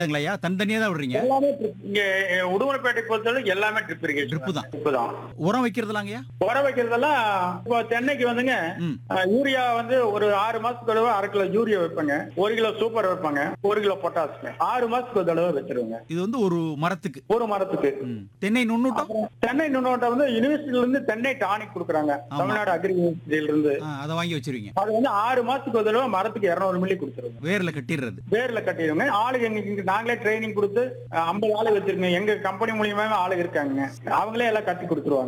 இல்லையா தனித்தனியா தான் விடுறீங்க எல்லாமே trip. இங்க உடுமலைப்பேட்டை பொறுத்தவரை எல்லாமே ட்ரிப் இரிகேஷன் Drip தான். ட்ரிப் தான் உரம் வைக்கிறதுலாங்கய்யா உரம் வைக்கிறதெல்லாம் இப்போ தென்னைக்கு வந்துங்க ம் அஹ், யூரியா வந்து ஒரு ஆறு மாசத்துக்கு தடவை அரை கிலோ யூரியா வைப்பாங்க ஒரு கிலோ சூப்பர் வைப்பாங்க ஒரு கிலோ பொட்டாசுங்க ஆறு மாசத்துக்கு ஒரு தடவை வச்சிருவாங்க இது வந்து ஒரு மரத்துக்கு ஒரு மரத்துக்கு ம். தென்னை நுண்ணூட்டம் அப்புறம் தென்னை நுண்ணோட்டம் வந்து யூனிவர்சிட்டில இருந்து தென்னை டானிக் கொடுக்குறாங்க ஆமா. தமிழ்நாடு அக்ரி யூனிவர்சிட்டியில இருந்து ஆ, அதை வாங்கி வச்சிருவீங்க அது வந்து ஆறு மாசத்துக்கு ஒரு தடவை மரத்துக்கு இருநூறு மில்லி கொடுத்துருவாங்க வேர்ல கட்டிடுறது வேர்ல கட்டிடுங்க ஆளுங்க எங்களுக்கு இங்க நாங்களே ட்ரைனிங் கொடுத்து ஐம்பது ஆளு வச்சிருக்கோம் எங்க கம்பெனி மூலியமாவே ஆளு இருக்காங்க அவங்களே எல்லாம் கட்டி கொடுத்துருவாங்க